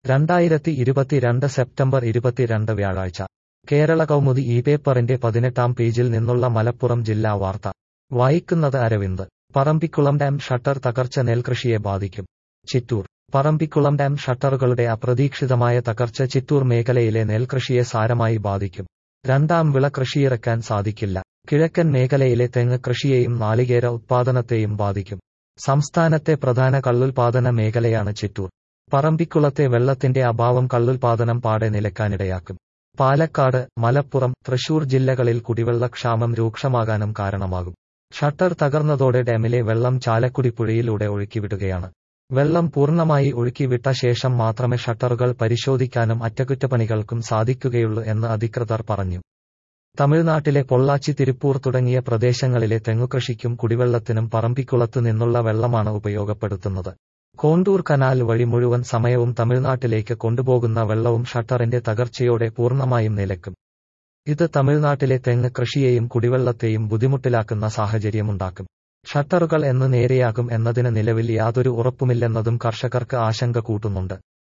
രണ്ടായിരത്തി ഇരുപത്തിരണ്ട് സെപ്റ്റംബർ ഇരുപത്തിരണ്ട് വ്യാഴാഴ്ച കേരള കൗമുദി ഈ പേപ്പറിന്റെ പതിനെട്ടാം പേജിൽ നിന്നുള്ള മലപ്പുറം ജില്ലാ വാർത്ത വായിക്കുന്നത് അരവിന്ദ് പറമ്പിക്കുളം ഡാം ഷട്ടർ തകർച്ച നെൽകൃഷിയെ ബാധിക്കും ചിറ്റൂർ പറമ്പിക്കുളം ഡാം ഷട്ടറുകളുടെ അപ്രതീക്ഷിതമായ തകർച്ച ചിറ്റൂർ മേഖലയിലെ നെൽകൃഷിയെ സാരമായി ബാധിക്കും രണ്ടാം വിള കൃഷിയിറക്കാൻ സാധിക്കില്ല കിഴക്കൻ മേഖലയിലെ തെങ്ങ് കൃഷിയെയും നാളികേര ഉത്പാദനത്തെയും ബാധിക്കും സംസ്ഥാനത്തെ പ്രധാന കള്ളുൽപാദന മേഖലയാണ് ചിറ്റൂർ പറമ്പിക്കുളത്തെ വെള്ളത്തിന്റെ അഭാവം കള്ളുൽപാദനം പാടെ നിലക്കാനിടയാക്കും പാലക്കാട് മലപ്പുറം തൃശൂർ ജില്ലകളിൽ കുടിവെള്ളക്ഷാമം രൂക്ഷമാകാനും കാരണമാകും ഷട്ടർ തകർന്നതോടെ ഡാമിലെ വെള്ളം ചാലക്കുടി പുഴയിലൂടെ ഒഴുക്കിവിടുകയാണ് വെള്ളം പൂർണ്ണമായി ഒഴുക്കിവിട്ട ശേഷം മാത്രമേ ഷട്ടറുകൾ പരിശോധിക്കാനും അറ്റകുറ്റപ്പണികൾക്കും സാധിക്കുകയുള്ളൂ എന്ന് അധികൃതർ പറഞ്ഞു തമിഴ്നാട്ടിലെ പൊള്ളാച്ചി തിരുപ്പൂർ തുടങ്ങിയ പ്രദേശങ്ങളിലെ തെങ്ങുകൃഷിക്കും കുടിവെള്ളത്തിനും പറമ്പിക്കുളത്തു നിന്നുള്ള വെള്ളമാണ് ഉപയോഗപ്പെടുത്തുന്നത് കോണ്ടൂർ കനാൽ വഴി മുഴുവൻ സമയവും തമിഴ്നാട്ടിലേക്ക് കൊണ്ടുപോകുന്ന വെള്ളവും ഷട്ടറിന്റെ തകർച്ചയോടെ പൂർണ്ണമായും നിലക്കും ഇത് തമിഴ്നാട്ടിലെ തെങ്ങ് കൃഷിയെയും കുടിവെള്ളത്തെയും ബുദ്ധിമുട്ടിലാക്കുന്ന സാഹചര്യമുണ്ടാക്കും ഷട്ടറുകൾ എന്ന് നേരെയാകും എന്നതിന് നിലവിൽ യാതൊരു ഉറപ്പുമില്ലെന്നതും കർഷകർക്ക് ആശങ്ക കൂട്ടുന്നുണ്ട്